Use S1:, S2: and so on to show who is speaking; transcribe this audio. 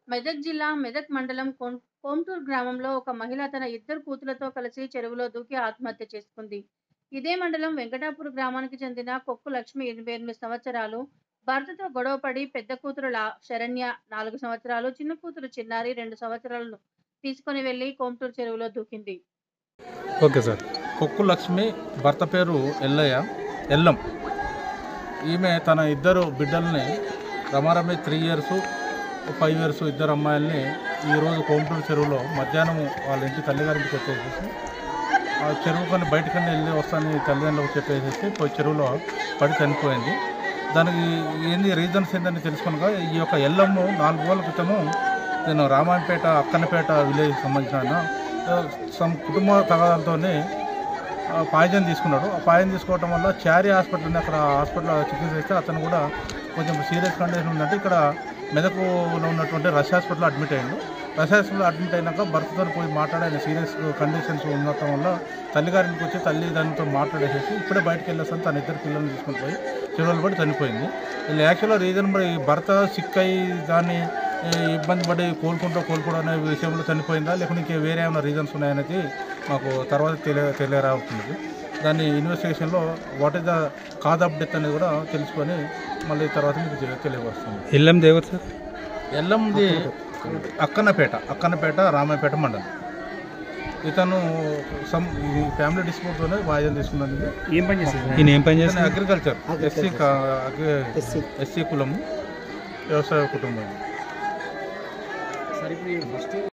S1: మెదక్ జిల్లా మెదక్ మండలం కోం- కోంటూరు గ్రామంలో ఒక మహిళ తన ఇద్దరు కూతులతో కలిసి చెరువులో దూకి ఆత్మహత్య చేసుకుంది ఇదే మండలం వెంకటాపూర్ గ్రామానికి చెందిన కొక్కు లక్ష్మి ఎనభై ఎనిమిది సంవత్సరాలు భర్తతో గొడవపడి పెద్ద కూతురు లా- శరణ్య నాలుగు సంవత్సరాలు చిన్న కూతురు చిన్నారి రెండు సంవత్సరాలను తీసుకొని వెళ్లి కోంటూరు చెరువులో దూకింది
S2: ఓకే సార్ కొక్కు లక్ష్మి భర్త పేరు ఎల్లయ్య ఎల్లం ఈమె తన ఇద్దరు బిడ్డల్ని రమారమి త్రీ ఇయర్స్ ఫైవ్ ఇయర్స్ ఇద్దరు అమ్మాయిల్ని ఈరోజు కోంటూరు చెరువులో మధ్యాహ్నం వాళ్ళ ఇంటి తల్లిగారింటికి వచ్చేసేసి ఆ చెరువు కానీ బయటకన్నా వెళ్ళి వస్తానని తల్లిదండ్రులకు చెప్పేసేసి పోయి చెరువులో పడి చనిపోయింది దానికి ఏంది రీజన్స్ ఏందని తెలుసుకునగా ఈ యొక్క ఎల్లమ్మ నాలుగు రోజుల క్రితము నేను రామాయణపేట అక్కన్నపేట విలేజ్ సంబంధించిన ఆయన, ఆ, సమ్ కుటుంబ తగాదాలతోనే పాయిజన్ తీసుకున్నాడు ఆ పాయిజన్ తీసుకోవడం వల్ల చారీ హాస్పిటల్ ఉంది అక్కడ హాస్పిటల్లో చికిత్స చేస్తే అతను కూడా కొంచెం సీరియస్ కండిషన్ ఉందంటే ఇక్కడ మెదకులో ఉన్నటువంటి రష్ హాస్పిటల్లో అడ్మిట్ అయ్యాడు రష్ హాస్పిటల్లో అడ్మిట్ అయినాక భర్తతో పోయి మాట్లాడి ఆయన సీరియస్ కండిషన్స్ ఉండటం వల్ల తల్లిగారింటికి వచ్చి తల్లి దానితో మాట్లాడేసేసి ఇప్పుడే బయటకు వెళ్ళేస్తాను తన ఇద్దరు పిల్లల్ని తీసుకొని పోయి చెరువులు పడి చనిపోయింది వీళ్ళు యాక్చువల్గా రీజన్ మరి భర్త సిక్ అయ్యి దాన్ని ఏ, ఇబ్బంది పడి కోలుకుంటూ కోలుకోవడం అనే విషయంలో చనిపోయిందా లేకుంటే ఇంకే వేరే ఏమైనా రీజన్స్ ఉన్నాయనేది మాకు తర్వాత తెలియ తెలియరావుతుంది దాన్ని ఇన్వెస్టిగేషన్లో what is the cause of death అనేది కూడా తెలుసుకొని మళ్ళీ తర్వాత మీకు తెలి- తెలియవస్తుంది
S3: ఎల్లం దేవత సార్
S2: ఎల్లంది అక్కన్నపేట అక్కన్నపేట రామాయపేట మండలం ఇతను సమ్ ఈ ఫ్యామిలీ డిస్ప్యూట్తోనే వాయిదా తీసుకున్నది
S3: ఏం పని చేస్తారు ఈయన ఏం పని చేస్తారు
S2: అగ్రికల్చర్ ఎస్సీ ఎస్సీ కులము వ్యవసాయ కుటుంబం